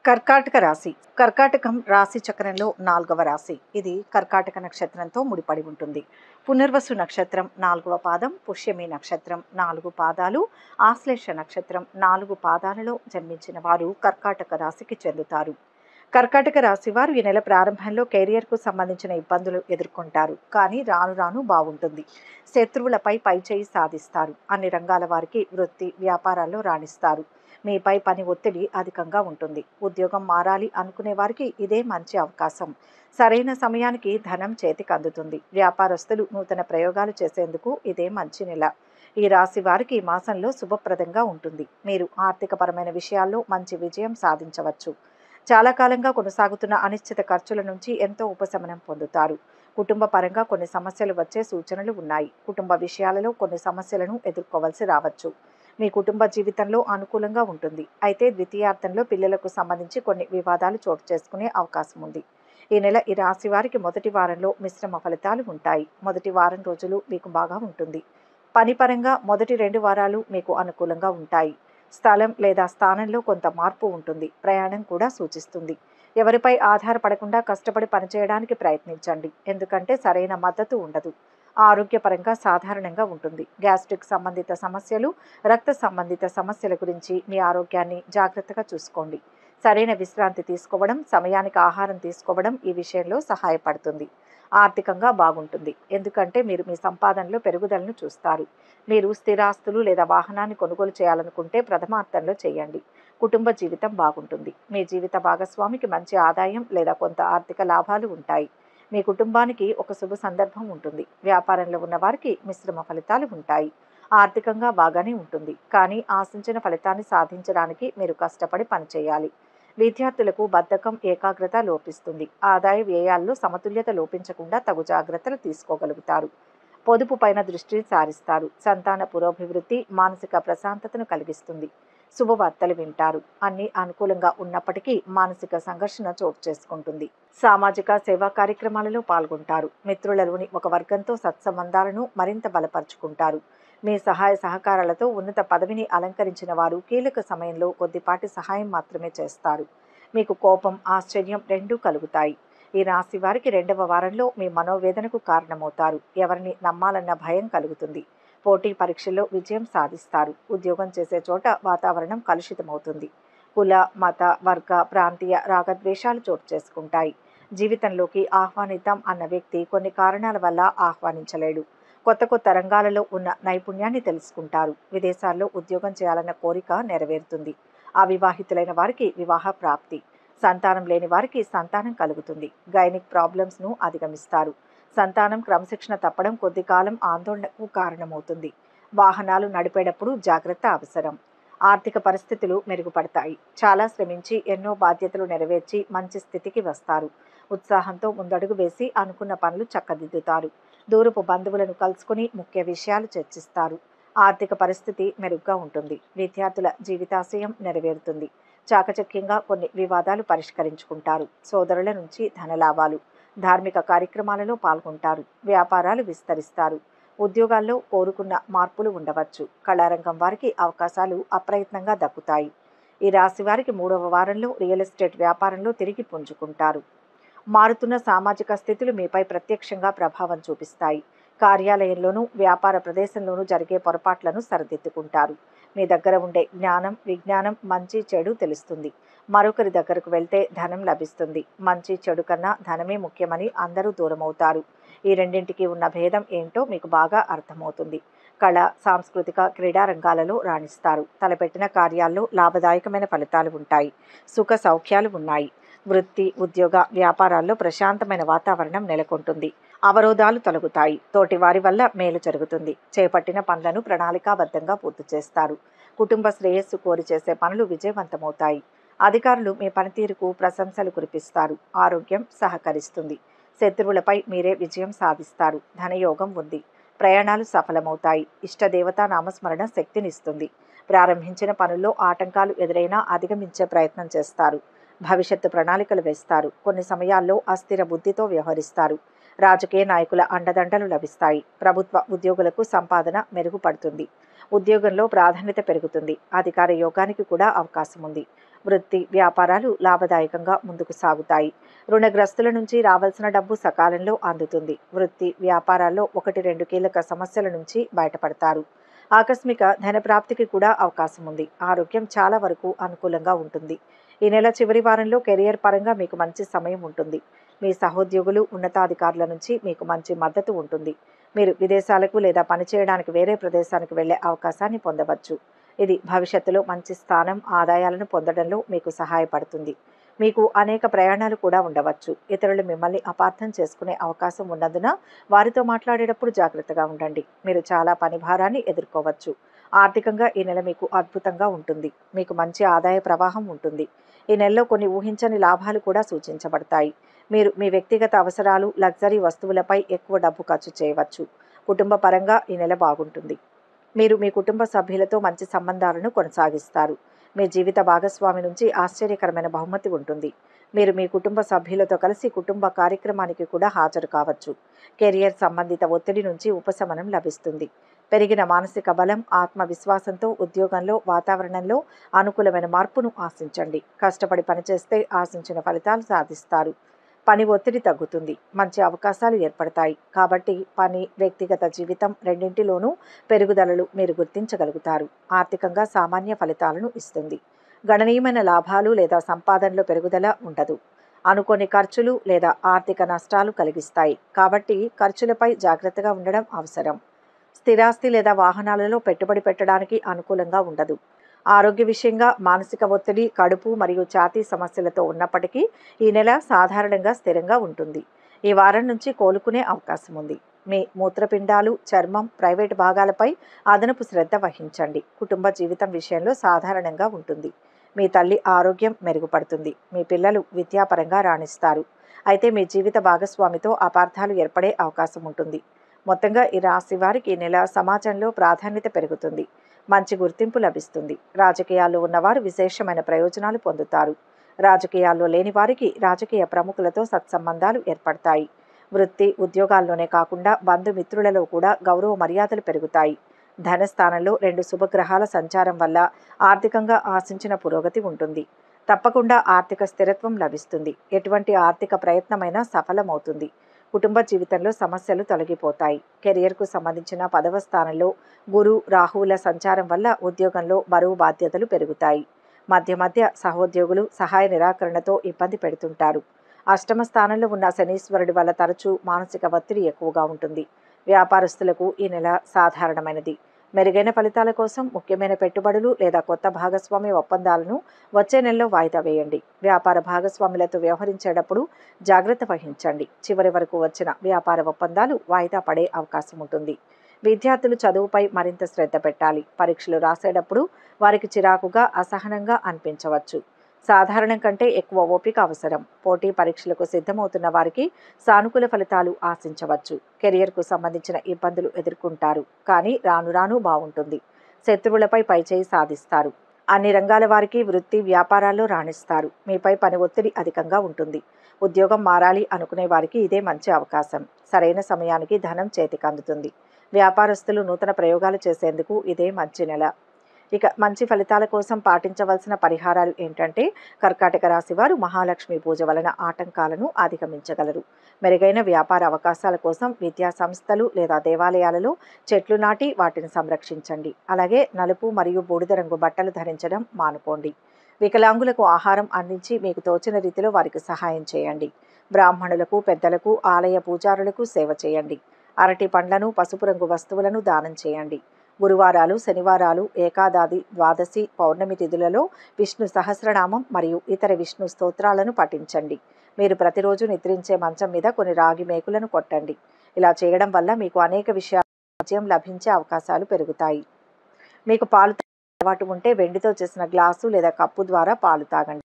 కర్కాటక రాశి కర్కాటకం రాశి చక్రంలో నాలుగవ రాశి ఇది కర్కాటక నక్షత్రంతో ముడిపడి ఉంటుంది పునర్వసు నక్షత్రం నాలుగవ పాదం పుష్యమి నక్షత్రం నాలుగు పాదాలు ఆశ్లేష నక్షత్రం నాలుగు పాదాలలో జన్మించిన వారు కర్కాటక రాశికి చెందుతారు కర్కాటక రాశి వారు ఈ నెల ప్రారంభంలో కెరియర్కు సంబంధించిన ఇబ్బందులు ఎదుర్కొంటారు కానీ రాను రాను బాగుంటుంది శత్రువులపై పైచేయి సాధిస్తారు అన్ని రంగాల వారికి వృత్తి వ్యాపారాల్లో రాణిస్తారు మీపై పని ఒత్తిడి అధికంగా ఉంటుంది ఉద్యోగం మారాలి అనుకునే వారికి ఇదే మంచి అవకాశం సరైన సమయానికి ధనం చేతికి అందుతుంది వ్యాపారస్తులు నూతన ప్రయోగాలు చేసేందుకు ఇదే మంచి నెల ఈ రాశి వారికి ఈ మాసంలో శుభప్రదంగా ఉంటుంది మీరు ఆర్థికపరమైన విషయాల్లో మంచి విజయం సాధించవచ్చు చాలా కాలంగా కొనసాగుతున్న అనిశ్చిత ఖర్చుల నుంచి ఎంతో ఉపశమనం పొందుతారు కుటుంబ పరంగా కొన్ని సమస్యలు వచ్చే సూచనలు ఉన్నాయి కుటుంబ విషయాలలో కొన్ని సమస్యలను ఎదుర్కోవాల్సి రావచ్చు మీ కుటుంబ జీవితంలో అనుకూలంగా ఉంటుంది అయితే ద్వితీయార్థంలో పిల్లలకు సంబంధించి కొన్ని వివాదాలు చోటు చేసుకునే అవకాశం ఉంది ఈ నెల ఈ రాశి వారికి మొదటి వారంలో మిశ్రమ ఫలితాలు ఉంటాయి మొదటి వారం రోజులు మీకు బాగా ఉంటుంది పని పరంగా మొదటి రెండు వారాలు మీకు అనుకూలంగా ఉంటాయి స్థలం లేదా స్థానంలో కొంత మార్పు ఉంటుంది ప్రయాణం కూడా సూచిస్తుంది ఎవరిపై ఆధారపడకుండా కష్టపడి పనిచేయడానికి ప్రయత్నించండి ఎందుకంటే సరైన మద్దతు ఉండదు ఆరోగ్యపరంగా సాధారణంగా ఉంటుంది గ్యాస్ట్రిక్ సంబంధిత సమస్యలు రక్త సంబంధిత సమస్యల గురించి మీ ఆరోగ్యాన్ని జాగ్రత్తగా చూసుకోండి సరైన విశ్రాంతి తీసుకోవడం సమయానికి ఆహారం తీసుకోవడం ఈ విషయంలో సహాయపడుతుంది ఆర్థికంగా బాగుంటుంది ఎందుకంటే మీరు మీ సంపాదనలో పెరుగుదలను చూస్తారు మీరు స్థిరాస్తులు లేదా వాహనాన్ని కొనుగోలు చేయాలనుకుంటే ప్రథమార్థంలో చేయండి కుటుంబ జీవితం బాగుంటుంది మీ జీవిత భాగస్వామికి మంచి ఆదాయం లేదా కొంత ఆర్థిక లాభాలు ఉంటాయి మీ కుటుంబానికి ఒక శుభ సందర్భం ఉంటుంది వ్యాపారంలో ఉన్న వారికి మిశ్రమ ఫలితాలు ఉంటాయి ఆర్థికంగా బాగానే ఉంటుంది కానీ ఆశించిన ఫలితాన్ని సాధించడానికి మీరు కష్టపడి పనిచేయాలి విద్యార్థులకు బద్ధకం ఏకాగ్రత లోపిస్తుంది ఆదాయ వ్యయాల్లో సమతుల్యత లోపించకుండా తగు జాగ్రత్తలు తీసుకోగలుగుతారు పొదుపు పైన దృష్టి సారిస్తారు సంతాన పురోభివృద్ధి మానసిక ప్రశాంతతను కలిగిస్తుంది శుభవార్తలు వింటారు అన్ని అనుకూలంగా ఉన్నప్పటికీ మానసిక సంఘర్షణ చోటు చేసుకుంటుంది సామాజిక సేవా కార్యక్రమాలలో పాల్గొంటారు మిత్రులలోని ఒక వర్గంతో సత్సంబంధాలను మరింత బలపరుచుకుంటారు మీ సహాయ సహకారాలతో ఉన్నత పదవిని అలంకరించిన వారు కీలక సమయంలో కొద్దిపాటి సహాయం మాత్రమే చేస్తారు మీకు కోపం ఆశ్చర్యం రెండూ కలుగుతాయి ఈ రాశి వారికి రెండవ వారంలో మీ మనోవేదనకు కారణమవుతారు ఎవరిని నమ్మాలన్న భయం కలుగుతుంది పోటీ పరీక్షల్లో విజయం సాధిస్తారు ఉద్యోగం చేసే చోట వాతావరణం కలుషితమవుతుంది కుల మత వర్గ ప్రాంతీయ రాగద్వేషాలు చోటు చేసుకుంటాయి జీవితంలోకి ఆహ్వానిద్దాం అన్న వ్యక్తి కొన్ని కారణాల వల్ల ఆహ్వానించలేడు కొత్త కొత్త రంగాలలో ఉన్న నైపుణ్యాన్ని తెలుసుకుంటారు విదేశాల్లో ఉద్యోగం చేయాలన్న కోరిక నెరవేరుతుంది అవివాహితులైన వారికి వివాహ ప్రాప్తి సంతానం లేని వారికి సంతానం కలుగుతుంది గైనిక్ ప్రాబ్లమ్స్ను అధిగమిస్తారు సంతానం క్రమశిక్షణ తప్పడం కొద్ది కాలం ఆందోళనకు కారణమవుతుంది వాహనాలు నడిపేటప్పుడు జాగ్రత్త అవసరం ఆర్థిక పరిస్థితులు మెరుగుపడతాయి చాలా శ్రమించి ఎన్నో బాధ్యతలు నెరవేర్చి మంచి స్థితికి వస్తారు ఉత్సాహంతో ముందడుగు వేసి అనుకున్న పనులు చక్కదిద్దుతారు దూరపు బంధువులను కలుసుకుని ముఖ్య విషయాలు చర్చిస్తారు ఆర్థిక పరిస్థితి మెరుగ్గా ఉంటుంది విద్యార్థుల జీవితాశయం నెరవేరుతుంది చాకచక్యంగా కొన్ని వివాదాలు పరిష్కరించుకుంటారు సోదరుల నుంచి ధనలాభాలు ధార్మిక కార్యక్రమాలలో పాల్గొంటారు వ్యాపారాలు విస్తరిస్తారు ఉద్యోగాల్లో కోరుకున్న మార్పులు ఉండవచ్చు కళారంగం వారికి అవకాశాలు అప్రయత్నంగా దక్కుతాయి ఈ రాశి వారికి మూడవ వారంలో రియల్ ఎస్టేట్ వ్యాపారంలో తిరిగి పుంజుకుంటారు మారుతున్న సామాజిక స్థితులు మీపై ప్రత్యక్షంగా ప్రభావం చూపిస్తాయి కార్యాలయంలోనూ వ్యాపార ప్రదేశంలోనూ జరిగే పొరపాట్లను సరిదిద్దుకుంటారు మీ దగ్గర ఉండే జ్ఞానం విజ్ఞానం మంచి చెడు తెలుస్తుంది మరొకరి దగ్గరకు వెళ్తే ధనం లభిస్తుంది మంచి చెడు కన్నా ధనమే ముఖ్యమని అందరూ దూరమవుతారు ఈ రెండింటికి ఉన్న భేదం ఏంటో మీకు బాగా అర్థమవుతుంది కళ సాంస్కృతిక క్రీడా రంగాలలో రాణిస్తారు తలపెట్టిన కార్యాల్లో లాభదాయకమైన ఫలితాలు ఉంటాయి సుఖ సౌఖ్యాలు ఉన్నాయి వృత్తి ఉద్యోగ వ్యాపారాల్లో ప్రశాంతమైన వాతావరణం నెలకొంటుంది అవరోధాలు తొలగుతాయి తోటి వారి వల్ల మేలు జరుగుతుంది చేపట్టిన పనులను ప్రణాళికాబద్ధంగా పూర్తి చేస్తారు కుటుంబ శ్రేయస్సు కోరి చేసే పనులు విజయవంతమవుతాయి అధికారులు మీ పనితీరుకు ప్రశంసలు కురిపిస్తారు ఆరోగ్యం సహకరిస్తుంది శత్రువులపై మీరే విజయం సాధిస్తారు ధనయోగం ఉంది ప్రయాణాలు సఫలమవుతాయి ఇష్టదేవతా నామస్మరణ శక్తినిస్తుంది ప్రారంభించిన పనుల్లో ఆటంకాలు ఎదురైనా అధిగమించే ప్రయత్నం చేస్తారు భవిష్యత్తు ప్రణాళికలు వేస్తారు కొన్ని సమయాల్లో అస్థిర బుద్ధితో వ్యవహరిస్తారు రాజకీయ నాయకుల అండదండలు లభిస్తాయి ప్రభుత్వ ఉద్యోగులకు సంపాదన మెరుగుపడుతుంది ఉద్యోగంలో ప్రాధాన్యత పెరుగుతుంది అధికార యోగానికి కూడా అవకాశం ఉంది వృత్తి వ్యాపారాలు లాభదాయకంగా ముందుకు సాగుతాయి రుణగ్రస్తుల నుంచి రావాల్సిన డబ్బు సకాలంలో అందుతుంది వృత్తి వ్యాపారాల్లో ఒకటి రెండు కీలక సమస్యల నుంచి బయటపడతారు ఆకస్మిక ధన ప్రాప్తికి కూడా అవకాశం ఉంది ఆరోగ్యం చాలా వరకు అనుకూలంగా ఉంటుంది ఈ నెల చివరి వారంలో కెరియర్ పరంగా మీకు మంచి సమయం ఉంటుంది మీ సహోద్యోగులు ఉన్నతాధికారుల నుంచి మీకు మంచి మద్దతు ఉంటుంది మీరు విదేశాలకు లేదా పనిచేయడానికి వేరే ప్రదేశానికి వెళ్ళే అవకాశాన్ని పొందవచ్చు ఇది భవిష్యత్తులో మంచి స్థానం ఆదాయాలను పొందడంలో మీకు సహాయపడుతుంది మీకు అనేక ప్రయాణాలు కూడా ఉండవచ్చు ఇతరులు మిమ్మల్ని అపార్థం చేసుకునే అవకాశం ఉన్నందున వారితో మాట్లాడేటప్పుడు జాగ్రత్తగా ఉండండి మీరు చాలా పని భారాన్ని ఎదుర్కోవచ్చు ఆర్థికంగా ఈ నెల మీకు అద్భుతంగా ఉంటుంది మీకు మంచి ఆదాయ ప్రవాహం ఉంటుంది ఈ నెలలో కొన్ని ఊహించని లాభాలు కూడా సూచించబడతాయి మీరు మీ వ్యక్తిగత అవసరాలు లగ్జరీ వస్తువులపై ఎక్కువ డబ్బు ఖర్చు చేయవచ్చు కుటుంబ పరంగా ఈ నెల బాగుంటుంది మీరు మీ కుటుంబ సభ్యులతో మంచి సంబంధాలను కొనసాగిస్తారు మీ జీవిత భాగస్వామి నుంచి ఆశ్చర్యకరమైన బహుమతి ఉంటుంది మీరు మీ కుటుంబ సభ్యులతో కలిసి కుటుంబ కార్యక్రమానికి కూడా హాజరు కావచ్చు కెరియర్ సంబంధిత ఒత్తిడి నుంచి ఉపశమనం లభిస్తుంది పెరిగిన మానసిక బలం ఆత్మవిశ్వాసంతో ఉద్యోగంలో వాతావరణంలో అనుకూలమైన మార్పును ఆశించండి కష్టపడి పనిచేస్తే ఆశించిన ఫలితాలు సాధిస్తారు పని ఒత్తిడి తగ్గుతుంది మంచి అవకాశాలు ఏర్పడతాయి కాబట్టి పని వ్యక్తిగత జీవితం రెండింటిలోనూ పెరుగుదలలు మీరు గుర్తించగలుగుతారు ఆర్థికంగా సామాన్య ఫలితాలను ఇస్తుంది గణనీయమైన లాభాలు లేదా సంపాదనలో పెరుగుదల ఉండదు అనుకోని ఖర్చులు లేదా ఆర్థిక నష్టాలు కలిగిస్తాయి కాబట్టి ఖర్చులపై జాగ్రత్తగా ఉండడం అవసరం స్థిరాస్తి లేదా వాహనాలలో పెట్టుబడి పెట్టడానికి అనుకూలంగా ఉండదు ఆరోగ్య విషయంగా మానసిక ఒత్తిడి కడుపు మరియు ఛాతీ సమస్యలతో ఉన్నప్పటికీ ఈ నెల సాధారణంగా స్థిరంగా ఉంటుంది ఈ వారం నుంచి కోలుకునే అవకాశం ఉంది మీ మూత్రపిండాలు చర్మం ప్రైవేటు భాగాలపై అదనపు శ్రద్ధ వహించండి కుటుంబ జీవితం విషయంలో సాధారణంగా ఉంటుంది మీ తల్లి ఆరోగ్యం మెరుగుపడుతుంది మీ పిల్లలు విద్యాపరంగా రాణిస్తారు అయితే మీ జీవిత భాగస్వామితో అపార్థాలు ఏర్పడే అవకాశం ఉంటుంది మొత్తంగా ఈ రాశి వారికి ఈ నెల సమాజంలో ప్రాధాన్యత పెరుగుతుంది మంచి గుర్తింపు లభిస్తుంది రాజకీయాల్లో ఉన్నవారు విశేషమైన ప్రయోజనాలు పొందుతారు రాజకీయాల్లో లేని వారికి రాజకీయ ప్రముఖులతో సత్సంబంధాలు ఏర్పడతాయి వృత్తి ఉద్యోగాల్లోనే కాకుండా బంధుమిత్రులలో కూడా గౌరవ మర్యాదలు పెరుగుతాయి ధనస్థానంలో రెండు శుభగ్రహాల సంచారం వల్ల ఆర్థికంగా ఆశించిన పురోగతి ఉంటుంది తప్పకుండా ఆర్థిక స్థిరత్వం లభిస్తుంది ఎటువంటి ఆర్థిక ప్రయత్నమైనా సఫలమవుతుంది కుటుంబ జీవితంలో సమస్యలు తొలగిపోతాయి కెరియర్కు సంబంధించిన పదవ స్థానంలో గురు రాహువుల సంచారం వల్ల ఉద్యోగంలో బరువు బాధ్యతలు పెరుగుతాయి మధ్య మధ్య సహోద్యోగులు సహాయ నిరాకరణతో ఇబ్బంది పెడుతుంటారు అష్టమ స్థానంలో ఉన్న శనీశ్వరుడి వల్ల తరచూ మానసిక ఒత్తిడి ఎక్కువగా ఉంటుంది వ్యాపారస్తులకు ఈ నెల సాధారణమైనది మెరుగైన ఫలితాల కోసం ముఖ్యమైన పెట్టుబడులు లేదా కొత్త భాగస్వామ్య ఒప్పందాలను వచ్చే నెలలో వాయిదా వేయండి వ్యాపార భాగస్వాములతో వ్యవహరించేటప్పుడు జాగ్రత్త వహించండి చివరి వరకు వచ్చిన వ్యాపార ఒప్పందాలు వాయిదా పడే అవకాశం ఉంటుంది విద్యార్థులు చదువుపై మరింత శ్రద్ధ పెట్టాలి పరీక్షలు రాసేటప్పుడు వారికి చిరాకుగా అసహనంగా అనిపించవచ్చు సాధారణం కంటే ఎక్కువ ఓపిక అవసరం పోటీ పరీక్షలకు సిద్ధమవుతున్న వారికి సానుకూల ఫలితాలు ఆశించవచ్చు కెరియర్కు సంబంధించిన ఇబ్బందులు ఎదుర్కొంటారు కానీ రాను రాను బాగుంటుంది శత్రువులపై పైచేయి సాధిస్తారు అన్ని రంగాల వారికి వృత్తి వ్యాపారాల్లో రాణిస్తారు మీపై పని ఒత్తిడి అధికంగా ఉంటుంది ఉద్యోగం మారాలి అనుకునే వారికి ఇదే మంచి అవకాశం సరైన సమయానికి ధనం చేతికి అందుతుంది వ్యాపారస్తులు నూతన ప్రయోగాలు చేసేందుకు ఇదే మంచి నెల ఇక మంచి ఫలితాల కోసం పాటించవలసిన పరిహారాలు ఏంటంటే కర్కాటక రాశి వారు మహాలక్ష్మి పూజ వలన ఆటంకాలను అధిగమించగలరు మెరుగైన వ్యాపార అవకాశాల కోసం విద్యా సంస్థలు లేదా దేవాలయాలలో చెట్లు నాటి వాటిని సంరక్షించండి అలాగే నలుపు మరియు బూడిద రంగు బట్టలు ధరించడం మానుకోండి వికలాంగులకు ఆహారం అందించి మీకు తోచిన రీతిలో వారికి సహాయం చేయండి బ్రాహ్మణులకు పెద్దలకు ఆలయ పూజారులకు సేవ చేయండి అరటి పండ్లను పసుపు రంగు వస్తువులను దానం చేయండి గురువారాలు శనివారాలు ఏకాదాది ద్వాదశి పౌర్ణమి తిథులలో విష్ణు సహస్రనామం మరియు ఇతర విష్ణు స్తోత్రాలను పఠించండి మీరు ప్రతిరోజు నిద్రించే మంచం మీద కొన్ని రాగి మేకులను కొట్టండి ఇలా చేయడం వల్ల మీకు అనేక విషయాలు విజయం లభించే అవకాశాలు పెరుగుతాయి మీకు పాలు తాగే అలవాటు ఉంటే వెండితో చేసిన గ్లాసు లేదా కప్పు ద్వారా పాలు తాగండి